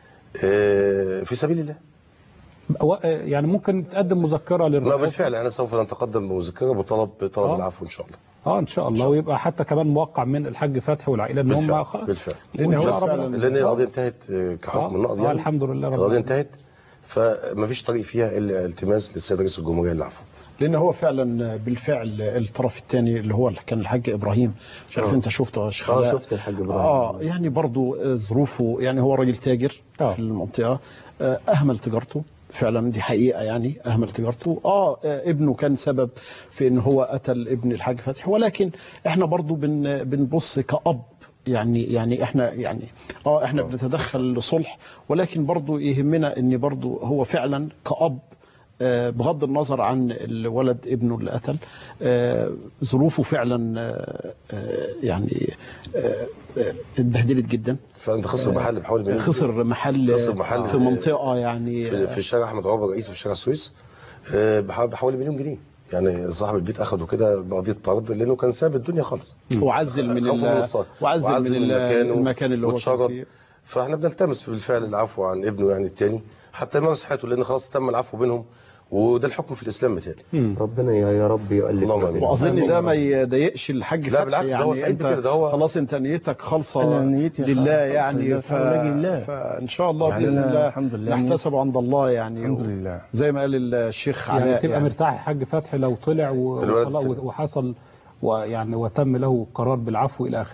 في سبيل الله و- آه، يعني ممكن تقدم مذكره ما للرئاسه بالفعل انا سوف نتقدم بمذكره بطلب بطلب آه. العفو ان شاء الله اه ان شاء الله ويبقى حتى كمان موقع من الحاج فتحي والعائله ان هم بالفعل خلاص بالفعل لان هو بس- ربنا- لان القضيه انتهت آه، كحكم آه، النقض آه، يعني الحمد لله رب القضيه العالمين. انتهت فما فيش طريق فيها الا التماس للسيد رئيس الجمهوريه العفو لان هو فعلا بالفعل الطرف الثاني اللي هو اللي كان الحاج ابراهيم مش عارف آه. انت شفته يا شيخ اه علاء. شفت الحاج ابراهيم اه يعني برضو ظروفه يعني هو راجل تاجر آه. في المنطقه آه، اهمل تجارته فعلا دي حقيقه يعني اهمل تجارته اه آه، ابنه كان سبب في ان هو قتل ابن الحاج فتحي ولكن احنا برضو بن بنبص كأب يعني يعني احنا يعني اه احنا بنتدخل لصلح ولكن برضو يهمنا ان برضو هو فعلا كأب آه، بغض النظر عن الولد ابنه اللي قتل آه، ظروفه فعلا آه، آه، يعني آه، آه، اتبهدلت جدا فانت خسر محل بحوالي مليون خسر محل خسر محل في منطقه يعني في, في الشارع احمد عمر رئيس في شارع السويس آه، بح- بحوالي مليون جنيه يعني صاحب البيت اخده كده بقضيه طرد لانه كان ساب الدنيا خالص وعزل من خوفا ال- الصلاة. وعزل من ال- مكانه المكان اللي هو كان واتشرد. فيه فاحنا بنلتمس بالفعل العفو عن ابنه يعني الثاني حتى يمارس حياته لان خلاص تم العفو بينهم وده الحكم في الاسلام مثالي ربنا يا يا رب يؤلف اللهم ما آمين. بينهم. واظن ده ما يضايقش الحاج لا فتحي بالعكس، ده يعني هو سعيد انت بكده، ده هو- خلاص انت نيتك خالصه أنا نيتي لله خالصة يعني لله، ف... فأنا لله. فان شاء الله يعني باذن أنا الله الحمد لله نحتسب عند الله يعني الحمد و- لله. زي ما قال الشيخ يعني علاء تبقى يعني. مرتاح يا حاج فتحي لو طلع و- الولد وخلاص طلع. وحصل ويعني وتم له قرار بالعفو الى اخره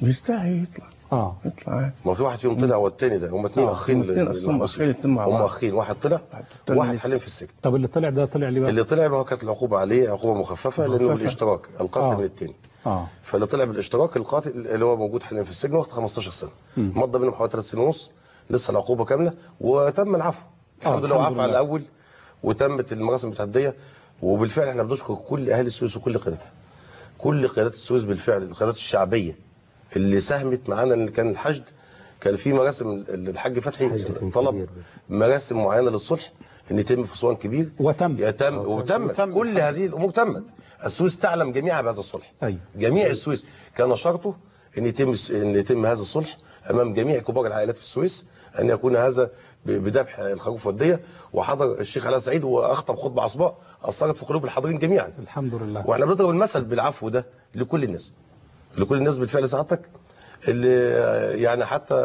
بيستحي يطلع اه يطلع عادي. ما في واحد فيهم طلع والتاني ده هم اتنين آه، اخين هم اتنين أصلاً أخين، اتنين مع هم بعض. اخين واحد طلع التاني وواحد لسه. حاليا في السجن طب اللي طلع ده طلع ليه بقى؟ اللي طلع بقى كانت العقوبه عليه عقوبه مخففه لانه مخففة. بالاشتراك القتل آه. من التاني اه فاللي طلع بالاشتراك القاتل اللي هو موجود حاليا في السجن واخد 15 سنه مم. مضى منهم حوالي 3 سنين ونص لسه العقوبه كامله وتم العفو آه، الحمد لله الحمد وعفى على لله. الاول وتمت المراسم التعديه وبالفعل احنا بنشكر كل اهالي السويس وكل قيادتها كل قيادات السويس بالفعل القيادات الشعبيه اللي ساهمت معانا ان كان الحشد كان في مراسم ال- الحاج فتحي الحشد كان طلب كبير. مراسم معينه للصلح ان يتم في اسوان كبير وتم يتم وتمت كل هذه الامور تمت السويس تعلم جميعا بهذا الصلح ايوه جميع السويس كان شرطه ان يتم ان يتم هذا الصلح امام جميع كبار العائلات في السويس ان يكون هذا ب- بذبح الخروف والديه وحضر الشيخ علاء سعيد واخطب خطبه عصباء اثرت في قلوب الحاضرين جميعا الحمد لله واحنا بنضرب المثل بالعفو ده لكل الناس لكل الناس بالفعل سعادتك اللي يعني حتى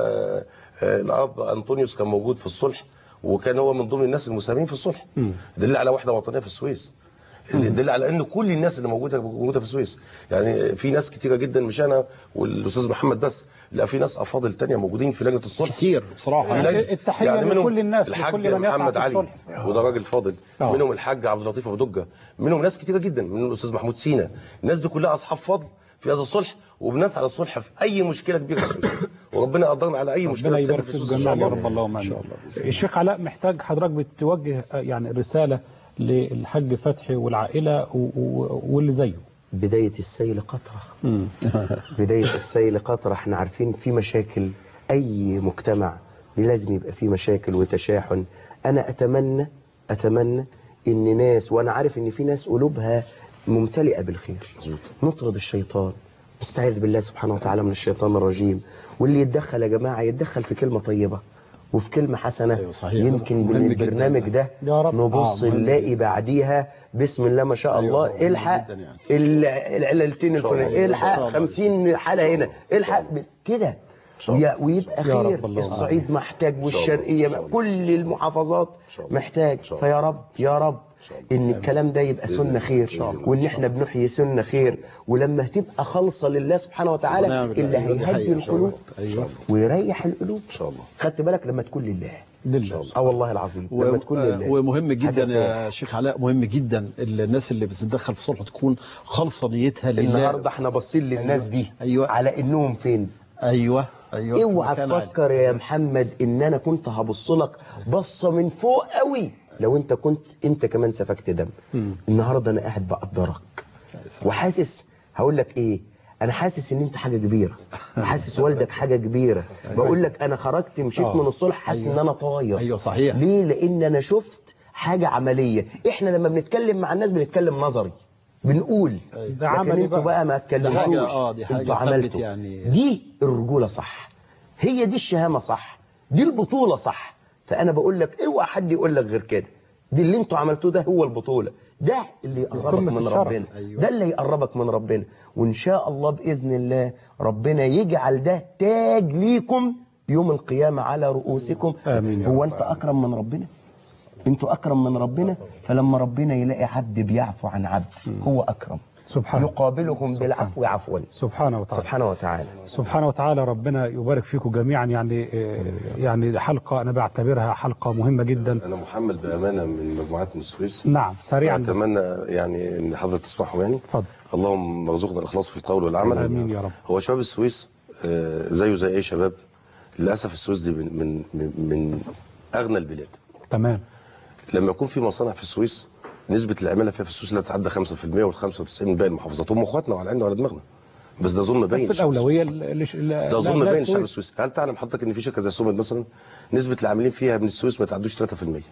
الاب انطونيوس كان موجود في الصلح وكان هو من ضمن الناس المساهمين في الصلح مم. دل على وحده وطنيه في السويس اللي دل على ان كل الناس اللي موجوده موجوده في السويس يعني في ناس كتيره جدا مش انا والاستاذ محمد بس لا في ناس افاضل تانية موجودين في لجنه الصلح كتير بصراحه في لجنة- التحية منهم لكل الناس، الحاج لكل من يسعى محمد في علي الصلح. وده راجل فاضل آه. منهم الحاج عبد اللطيف ابو دجه منهم ناس كتيره جدا منهم الاستاذ محمود سينا الناس دي كلها اصحاب فضل في هذا الصلح وبنسعى للصلح في اي مشكله كبيره في السويس وربنا يقدرنا على اي مشكله ربنا بتتم يبارك في فيك السويس ان جميعا شاء يا الله رب اللهم امين الشيخ علاء محتاج حضرتك بتوجه آه، يعني رساله للحاج فتحي والعائله و- و- واللي زيه بداية السيل قطرة مم. بداية السيل قطرة احنا عارفين في مشاكل أي مجتمع لازم يبقى فيه مشاكل وتشاحن أنا أتمنى أتمنى إن ناس وأنا عارف إن في ناس قلوبها ممتلئة بالخير نطرد الشيطان نستعيذ بالله سبحانه وتعالى من الشيطان الرجيم واللي يتدخل يا جماعة يتدخل في كلمة طيبة وفي كلمة حسنة أيوة صحيح. يمكن مهم من جداً. البرنامج ده يا رب. نبص آه، مهم نلاقي بعديها بسم الله ما شاء أيوة، الله مهم الحق جداً يعني. الع- العلالتين شاء الله. الفلانية إن شاء الحق الله. 50 حالة هنا الحق ب- كده ويا- ويبقى يا خير رب اللهم الصعيد محتاج الله. والشرقية إن شاء الله. كل المحافظات شاء الله. محتاج إن شاء الله. فيا رب يا رب ان الكلام ده يبقى بإذن سنة الله. خير بإذن الله. وان احنا بنحيي سنة خير ولما تبقى خالصة لله سبحانه وتعالى نعم بالله. اللي أيوة، دي هيهدي حقيقة. إن شاء القلوب الله. ايوه ويريح القلوب ان شاء الله خدت بالك لما تكون لله لله اه والله العظيم و- لما تكون لله ومهم جدا هترتاح. يا شيخ علاء مهم جدا الناس اللي بتتدخل في الصلح تكون خالصه نيتها لله النهارده احنا باصين للناس دي أيوة. على انهم فين ايوه ايوه اوعى مكان عالي. تفكر يا محمد ان انا كنت هبص لك بصه من فوق قوي لو انت كنت انت كمان سفكت دم النهارده انا قاعد بقدرك وحاسس هقول لك ايه انا حاسس ان انت حاجه كبيره حاسس والدك حاجه كبيره بقول لك انا خرجت مشيت آه. من الصلح حاسس ان انا طاير ايوه صحيح ليه لان انا شفت حاجه عمليه احنا لما بنتكلم مع الناس بنتكلم نظري بنقول ده لكن عملي انتوا بقى. بقى ما ده اتكلمتوش حاجة- آه، دي حاجة انتوا ثبت عملتوا يعني. دي الرجوله صح هي دي الشهامه صح دي البطوله صح فانا بقول لك اوعى حد يقول لك غير كده دي اللي انتوا عملتوه ده هو البطوله ده اللي يقربك قمة من الشرف. ربنا أيوة. ده اللي يقربك من ربنا وان شاء الله باذن الله ربنا يجعل ده تاج ليكم يوم القيامه على رؤوسكم آمين يا هو رب. انت اكرم من ربنا انتوا اكرم من ربنا فلما ربنا يلاقي عبد بيعفو عن عبد هو اكرم سبحانه يقابلهم بالعفو عفوا سبحانه وتعالى سبحانه وتعالى سبحانه وتعالى ربنا يبارك فيكم جميعا يعني آه، يعني حلقة أنا بعتبرها حلقة مهمة جدا انا محمل بامانه من مجموعات من السويس نعم سريعا بس. اتمنى يعني ان حضرتك تسمعهم يعني اتفضل اللهم ارزقنا الاخلاص في القول والعمل آمين يا رب هو شباب السويس آه، زيه زي اي شباب للاسف السويس دي من من من, من اغنى البلاد تمام لما يكون في مصانع في السويس نسبه العماله فيها في السويس لا تتعدى 5% وال95 من باقي المحافظات هم اخواتنا وعلى عيننا وعلى دماغنا بس ده ظلم باين بس للشعب الأولوية السويسي. ل- ل- ده ظلم لا- باين لا الشعب السويس. السويسي هل تعلم حضرتك ان في شركه زي سومد مثلا نسبه العاملين فيها من السويس ما تعدوش 3%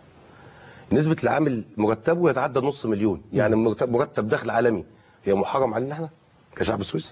نسبه العامل مرتبه يتعدى نص مليون يعني مرتب, مرتب دخل عالمي هي محرم علينا احنا كشعب سويسري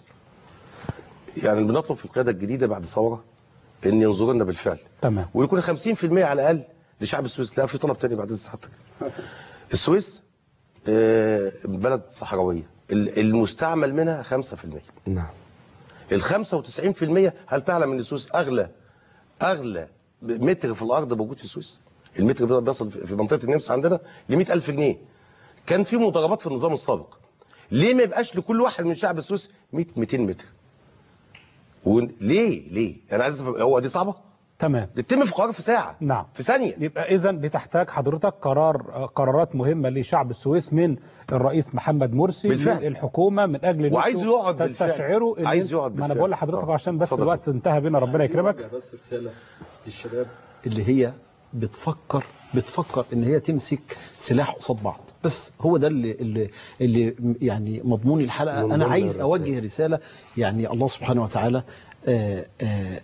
يعني بنطلب في القياده الجديده بعد الثوره ان ينظروا لنا بالفعل تمام ويكون 50% على الاقل لشعب السويس لا في طلب تاني بعد اذن حضرتك السويس آه، بلد صحراويه ال- المستعمل منها 5% نعم ال 95% هل تعلم ان السويس اغلى اغلى متر في الارض موجود في السويس المتر بيصل في منطقه النمسا عندنا ل 100000 جنيه كان في مضاربات في النظام السابق ليه ما يبقاش لكل واحد من شعب السويس 100 200 متر وليه ليه انا عايز أفهم، هو دي صعبه تمام دي تتم في قرار في ساعه نعم في ثانيه يبقى اذا بتحتاج حضرتك قرار قرارات مهمه لشعب السويس من الرئيس محمد مرسي بالفعل. من الحكومه من اجل إن وعايز انتوا يقعد بالفعل. تستشعروا إن عايز انت- يقعد ما انا بالفعل. بقول لحضرتك آه. عشان بس اتفضل. الوقت انتهى بينا ربنا يكرمك بس رساله للشباب اللي هي بتفكر بتفكر ان هي تمسك سلاح قصاد بعض بس هو ده اللي اللي, اللي يعني مضمون الحلقه من انا ضمن عايز الرسائل. اوجه رساله يعني الله سبحانه وتعالى آه آه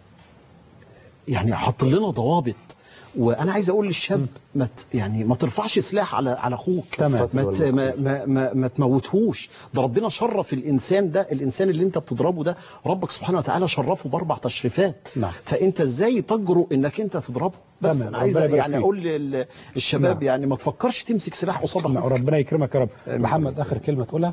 يعني حط لنا ضوابط وانا عايز اقول للشاب ما ت- يعني ما ترفعش سلاح على على اخوك تمام. ما ت- ما ما ما, ما تموتهوش ده ربنا شرف الانسان ده الانسان اللي انت بتضربه ده ربك سبحانه وتعالى شرفه باربع تشريفات نعم. فانت ازاي تجرؤ انك انت تضربه بس تمام. انا عايز ربنا يبارك يعني فيك. اقول لل- للشباب نعم. يعني ما تفكرش تمسك سلاح قصاد نعم، اخوك ربنا يكرمك يا رب محمد اخر كلمه تقولها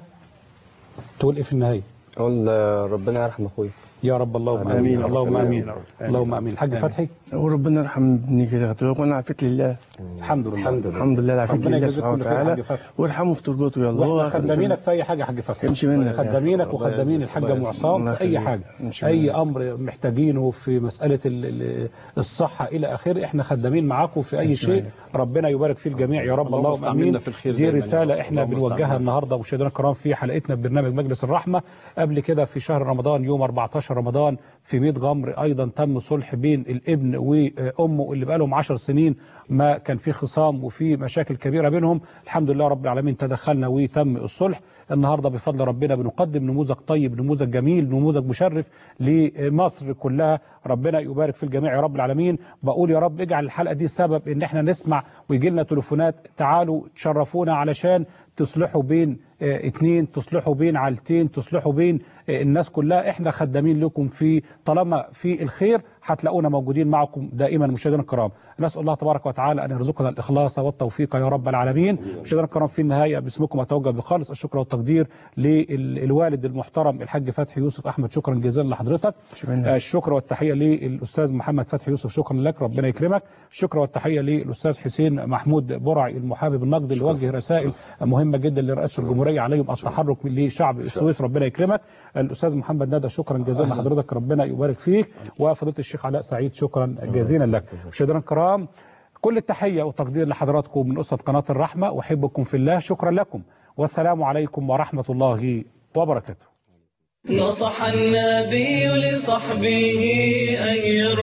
تقول ايه في النهايه اقول آه، ربنا يرحم اخويا يا رب اللهم آمين امين يا رب. اللهم آمين امين يا رب. اللهم امين الحاج فتحي وربنا يرحم ابني كده خدت بالك وانا عفيت لله الحمد لله الحمد لله الحمد لله عفيت ربنا لله يجازيك سبحانه كل خير يا وتعالى حاج فتحي. وارحمه في تربته يا الله واحنا وآخر خدامينك في اي حاجه يا حاج فتحي امشي منك يا خدامينك أخي. وخدامين الحاجه الله ام يعزك. عصام الله في اي يخليك. حاجه امشي اي منك. امر محتاجينه في مساله ال- ال- الصحه الى اخره احنا خدامين معاكم في اي امشي شيء منك. ربنا يبارك في الجميع يا رب اللهم اللهم استعملنا امين في الخير دي دايماً يا رساله رب. احنا اللهم بنوجهها استعملنا. النهارده مشاهدينا الكرام في حلقتنا ببرنامج مجلس الرحمه قبل كده في شهر رمضان يوم 14 رمضان في ميت غمر ايضا تم صلح بين الابن وامه اللي بقالهم 10 سنين ما كان في خصام وفي مشاكل كبيره بينهم الحمد لله رب العالمين تدخلنا وتم الصلح النهارده بفضل ربنا بنقدم نموذج طيب نموذج جميل نموذج مشرف لمصر كلها ربنا يبارك في الجميع يا رب العالمين بقول يا رب اجعل الحلقه دي سبب ان احنا نسمع ويجي لنا تليفونات تعالوا تشرفونا علشان تصلحوا بين آه، اتنين تصلحوا بين عائلتين تصلحوا بين آه، الناس كلها احنا خدامين لكم في طالما في الخير هتلاقونا موجودين معكم دائما مشاهدينا الكرام نسال الله تبارك وتعالى ان يرزقنا الاخلاص والتوفيق يا رب العالمين مشاهدينا الكرام في النهايه باسمكم اتوجه بخالص الشكر والتقدير للوالد المحترم الحاج فتحي يوسف احمد شكرا جزيلا لحضرتك شكراً. آه، الشكر والتحيه للاستاذ محمد فتحي يوسف شكرا لك ربنا يكرمك الشكر والتحيه للاستاذ حسين محمود برعي المحامي بالنقد اللي وجه رسائل مهمه جدا لرئاسه الجمهوريه عليهم التحرك لشعب السويس ربنا يكرمك الاستاذ محمد ندى شكرا جزيلا لحضرتك ربنا يبارك فيك وفضيله الشيخ علاء سعيد شكرا جزيلا لك مشاهدينا الكرام كل التحيه والتقدير لحضراتكم من اسره قناه الرحمه واحبكم في الله شكرا لكم والسلام عليكم ورحمه الله وبركاته نصح النبي لصحبه أن يرجع